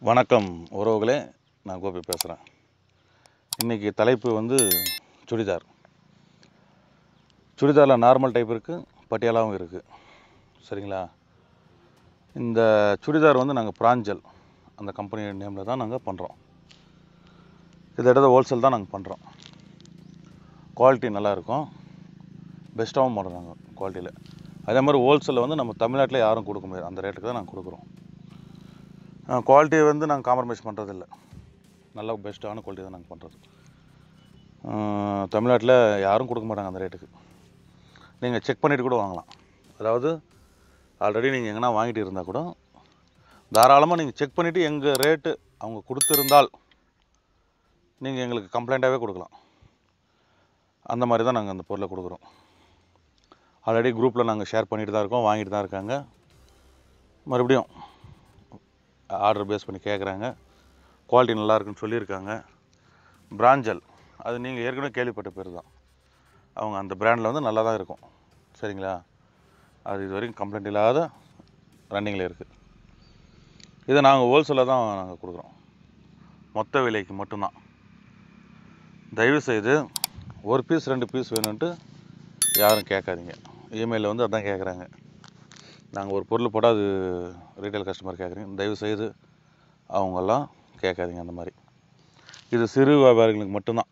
வணக்கம் உறவுகளே நான் கோபி பேசுகிறேன் இன்றைக்கி தலைப்பு வந்து சுடிதார் சுடிதாரில் நார்மல் டைப் இருக்குது பட்டியாலாவும் இருக்குது சரிங்களா இந்த சுடிதார் வந்து நாங்கள் பிராஞ்சல் அந்த கம்பெனி நேமில் தான் நாங்கள் பண்ணுறோம் இதை எடுத்து ஹோல்சேல் தான் நாங்கள் பண்ணுறோம் குவாலிட்டி நல்லா இருக்கும் பெஸ்ட்டாகவும் பண்ணுறாங்க குவாலிட்டியில் அதே மாதிரி ஹோல்சேலில் வந்து நம்ம தமிழ்நாட்டில் யாரும் கொடுக்க முடியாது அந்த ரேட்டுக்கு தான் நாங்கள் கொடுக்குறோம் குவாலிட்டியை வந்து நாங்கள் காம்ப்ரமைஸ் பண்ணுறதில்ல நல்ல பெஸ்ட்டான குவாலிட்டி தான் நாங்கள் பண்ணுறது தமிழ்நாட்டில் யாரும் கொடுக்க மாட்டாங்க அந்த ரேட்டுக்கு நீங்கள் செக் பண்ணிவிட்டு கூட வாங்கலாம் அதாவது ஆல்ரெடி நீங்கள் எங்கன்னா வாங்கிட்டு இருந்தால் கூட தாராளமாக நீங்கள் செக் பண்ணிவிட்டு எங்கள் ரேட்டு அவங்க கொடுத்துருந்தால் நீங்கள் எங்களுக்கு கம்ப்ளைண்ட்டாகவே கொடுக்கலாம் அந்த மாதிரி தான் நாங்கள் அந்த பொருளை கொடுக்குறோம் ஆல்ரெடி குரூப்பில் நாங்கள் ஷேர் பண்ணிட்டு தான் இருக்கோம் வாங்கிட்டு தான் இருக்காங்க மறுபடியும் ஆர்டர் பேஸ் பண்ணி கேட்குறாங்க குவாலிட்டி நல்லா இருக்குன்னு சொல்லியிருக்காங்க பிராஞ்சல் அது நீங்கள் ஏற்கனவே கேள்விப்பட்ட பேர் தான் அவங்க அந்த பிராண்டில் வந்து நல்லா தான் இருக்கும் சரிங்களா அது இது வரைக்கும் கம்ப்ளைண்ட் இல்லாத ரன்னிங்கில் இருக்குது இதை நாங்கள் ஹோல்சேலில் தான் நாங்கள் கொடுக்குறோம் மொத்த விலைக்கு மட்டும்தான் தயவு செய்து ஒரு பீஸ் ரெண்டு பீஸ் வேணும்ன்ட்டு யாரும் கேட்காதீங்க இமெயிலில் வந்து அதான் கேட்குறாங்க நாங்கள் ஒரு பொருள் போட்டால் அது ரீட்டைல் கஸ்டமர் கேட்குறீங்க தயவு செய்து அவங்கெல்லாம் கேட்காதீங்க அந்த மாதிரி இது சிறு வியாபாரிகளுக்கு மட்டும்தான்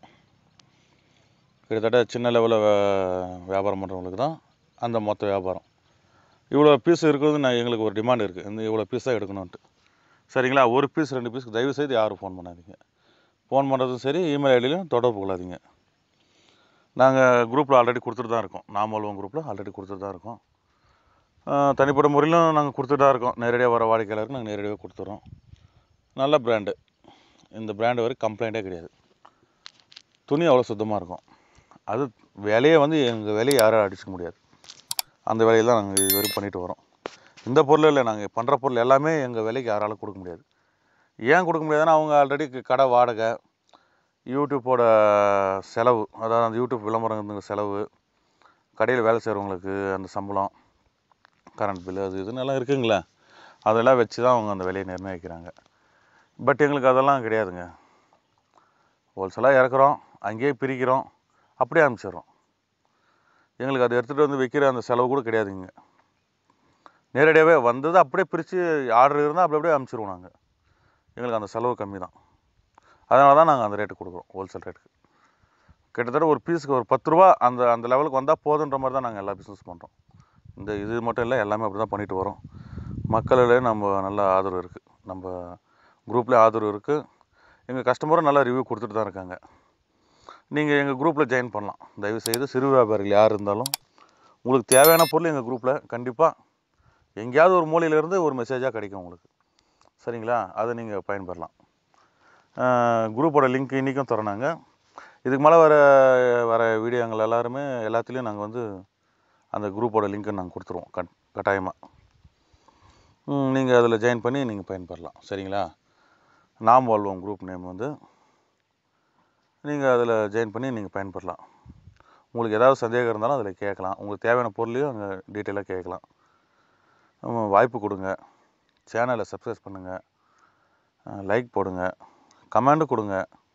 கிட்டத்தட்ட சின்ன லெவலில் வியாபாரம் பண்ணுறவங்களுக்கு தான் அந்த மொத்த வியாபாரம் இவ்வளோ பீஸ் இருக்கிறது நான் எங்களுக்கு ஒரு டிமாண்ட் இருக்குது இந்த இவ்வளோ பீஸ் தான் எடுக்கணுன்ட்டு சரிங்களா ஒரு பீஸ் ரெண்டு பீஸ்க்கு தயவு செய்து யாரும் ஃபோன் பண்ணாதீங்க ஃபோன் பண்ணுறதும் சரி இமெயில் ஐடியிலையும் தொடர்பு கொள்ளாதீங்க நாங்கள் குரூப்பில் ஆல்ரெடி கொடுத்துட்டு தான் இருக்கோம் நாமல்வம் குரூப்பில் ஆல்ரெடி கொடுத்துட்டு தான் இருக்கோம் ஆஹ் தனிப்பட்ட முறையிலும் நாங்கள் கொடுத்துட்டு தான் இருக்கோம் நேரடியாக வர வாடிக்கையாளருக்கு நாங்கள் நேரடியாக கொடுத்துறோம் நல்ல பிராண்டு இந்த பிராண்டு வரை கம்ப்ளைண்ட்டே கிடையாது துணி அவ்வளோ சுத்தமாக இருக்கும் அது விலையை வந்து எங்கள் விலையை யாரும் அடிச்சுக்க முடியாது அந்த விலையில தான் நாங்கள் இது வரைக்கும் பண்ணிட்டு வரோம் இந்த பொருள் இல்லை நாங்கள் பண்ணுற பொருள் எல்லாமே எங்கள் விலைக்கு யாராலும் கொடுக்க முடியாது ஏன் கொடுக்க முடியாதுன்னா அவங்க ஆல்ரெடி கடை வாடகை யூடியூப்போட செலவு அதாவது அந்த யூடியூப் விளம்பரம் செலவு கடையில் வேலை செய்கிறவங்களுக்கு அந்த சம்பளம் கரண்ட் பில்லு அது இதுன்னு எல்லாம் இருக்குங்களே அதெல்லாம் வச்சு தான் அவங்க அந்த விலையை நிர்ணயிக்கிறாங்க பட் எங்களுக்கு அதெல்லாம் கிடையாதுங்க ஹோல்சேலாக இறக்குறோம் அங்கேயே பிரிக்கிறோம் அப்படியே அனுப்பிச்சிடுறோம் எங்களுக்கு அதை எடுத்துகிட்டு வந்து வைக்கிற அந்த செலவு கூட கிடையாதுங்க நேரடியாகவே வந்தது அப்படியே பிரித்து ஆர்டர் இருந்தால் அப்படி அப்படியே அனுப்பிச்சிருவோம் நாங்கள் எங்களுக்கு அந்த செலவு கம்மி தான் அதனால தான் நாங்கள் அந்த ரேட்டு கொடுக்குறோம் ஹோல்சேல் ரேட்டுக்கு கிட்டத்தட்ட ஒரு பீஸுக்கு ஒரு பத்து ரூபா அந்த அந்த லெவலுக்கு வந்தால் போதுன்ற மாதிரி தான் நாங்கள் எல்லா பிஸ்னஸ் பண்ணுறோம் இந்த இது மட்டும் இல்லை எல்லாமே அப்படி தான் பண்ணிட்டு வரோம் மக்களிடையே நம்ம நல்ல ஆதரவு இருக்குது நம்ம குரூப்லேயே ஆதரவு இருக்குது எங்கள் கஸ்டமரும் நல்லா ரிவ்யூ கொடுத்துட்டு தான் இருக்காங்க நீங்கள் எங்கள் குரூப்பில் ஜாயின் பண்ணலாம் தயவுசெய்து சிறு வியாபாரிகள் யார் இருந்தாலும் உங்களுக்கு தேவையான பொருள் எங்கள் குரூப்பில் கண்டிப்பாக எங்கேயாவது ஒரு மூலையிலேருந்து ஒரு மெசேஜாக கிடைக்கும் உங்களுக்கு சரிங்களா அதை நீங்கள் பயன்பெறலாம் குரூப்போட லிங்க் இன்றைக்கும் தரோம் இதுக்கு மேலே வர வர வீடியோங்கள் எல்லாருமே எல்லாத்துலேயும் நாங்கள் வந்து அந்த குரூப்போட லிங்க்கை நாங்கள் கொடுத்துருவோம் கட் கட்டாயமாக நீங்கள் அதில் ஜாயின் பண்ணி நீங்கள் பயன்பெறலாம் சரிங்களா நாம் வாழ்வோம் குரூப் நேம் வந்து நீங்கள் அதில் ஜாயின் பண்ணி நீங்கள் பயன்பெறலாம் உங்களுக்கு ஏதாவது சந்தேகம் இருந்தாலும் அதில் கேட்கலாம் உங்களுக்கு தேவையான பொருளையும் அங்கே டீட்டெயிலாக கேட்கலாம் ஆமா, வாய்ப்பு கொடுங்க சேனலை சப்ஸ்கிரைப் பண்ணுங்கள் லைக் போடுங்க கமெண்டு கொடுங்க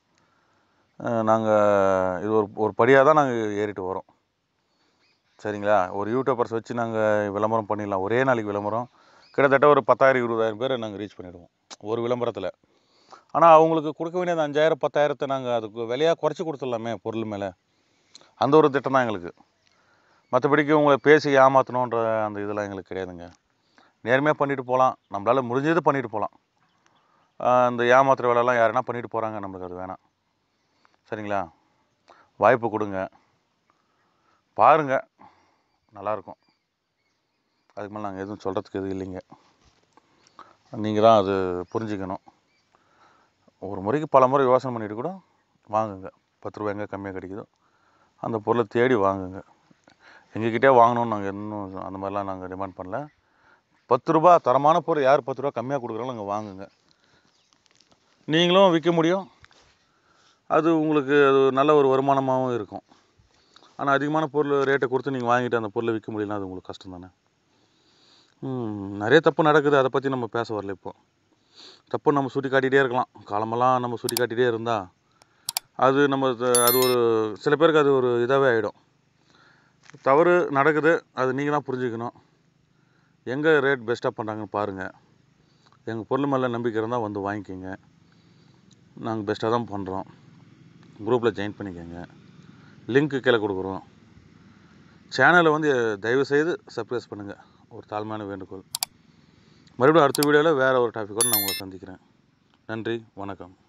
நாங்கள் இது ஒரு ஒரு படியாக தான் நாங்கள் ஏறிட்டு வரோம் சரிங்களா ஒரு யூடியூபர்ஸ் வச்சு நாங்கள் விளம்பரம் பண்ணிடலாம் ஒரே நாளைக்கு விளம்பரம் கிட்டத்தட்ட ஒரு பத்தாயிரம் இருபதாயிரம் பேரை நாங்கள் ரீச் பண்ணிடுவோம் ஒரு விளம்பரத்தில் ஆனால் அவங்களுக்கு கொடுக்க வேண்டிய அந்த அஞ்சாயிரம் பத்தாயிரத்தை நாங்கள் அதுக்கு விலையாக குறைச்சி கொடுத்துடலாமே பொருள் மேலே அந்த ஒரு திட்டம் தான் எங்களுக்கு மற்றபடிக்கு உங்களை பேசி ஏமாற்றணுன்ற அந்த இதெல்லாம் எங்களுக்கு கிடையாதுங்க நேர்மையாக பண்ணிட்டு போகலாம் நம்மளால் முடிஞ்சது பண்ணிட்டு போகலாம் இந்த ஏமாத்துற வேலைலாம் யாருன்னா பண்ணிட்டு போகிறாங்க நம்மளுக்கு அது வேணாம் சரிங்களா வாய்ப்பு கொடுங்க பாருங்கள் நல்லாயிருக்கும் அதுக்கு மேலே நாங்கள் எதுவும் சொல்கிறதுக்கு எதுவும் இல்லைங்க நீங்கள் தான் அது புரிஞ்சுக்கணும் ஒரு முறைக்கு பல முறை யோசனை பண்ணிட்டு கூட வாங்குங்க பத்து ரூபா எங்கே கம்மியாக கிடைக்குதோ அந்த பொருளை தேடி வாங்குங்க எங்ககிட்டே வாங்கணும்னு நாங்கள் இன்னும் அந்த மாதிரிலாம் நாங்கள் டிமாண்ட் பண்ணல பத்து ரூபா தரமான பொருள் யார் பத்து ரூபா கம்மியாக கொடுக்குறாங்களோ அங்கே வாங்குங்க நீங்களும் விற்க முடியும் அது உங்களுக்கு அது நல்ல ஒரு வருமானமாகவும் இருக்கும் ஆனால் அதிகமான பொருள் ரேட்டை கொடுத்து நீங்கள் வாங்கிட்டு அந்த பொருளை விற்க முடியலனா அது உங்களுக்கு கஷ்டம் தானே ம், நிறைய தப்பு நடக்குது அதை பற்றி நம்ம பேச வரல இப்போ தப்பு நம்ம சுட்டி காட்டிகிட்டே இருக்கலாம் காலமெல்லாம் நம்ம சுட்டி காட்டிகிட்டே இருந்தால் அது நம்ம த- அது ஒரு சில பேருக்கு அது ஒரு இதாகவே ஆகிடும் தவறு நடக்குது அது நீங்கள் தான் புரிஞ்சுக்கணும் எங்கே ரேட் பெஸ்ட்டாக பண்ணுறாங்கன்னு பாருங்கள் எங்கள் பொருள் மேலே நம்பிக்கை இருந்தால் வந்து வாங்கிக்கோங்க நாங்கள் பெஸ்ட்டாக தான் பண்ணுறோம் குரூப்பில் ஜாயின் பண்ணிக்கோங்க லிங்க்கு கீழே கொடுக்குறோம் சேனலை வந்து தயவுசெய்து சப்ஸ்கிரைப் பண்ணுங்கள் ஒரு தாழ்மையான வேண்டுகோள் மறுபடியும் அடுத்த வீடியோவில் வேறு ஒரு டாப்பிக்கோடு நான் உங்களை சந்திக்கிறேன் நன்றி வணக்கம்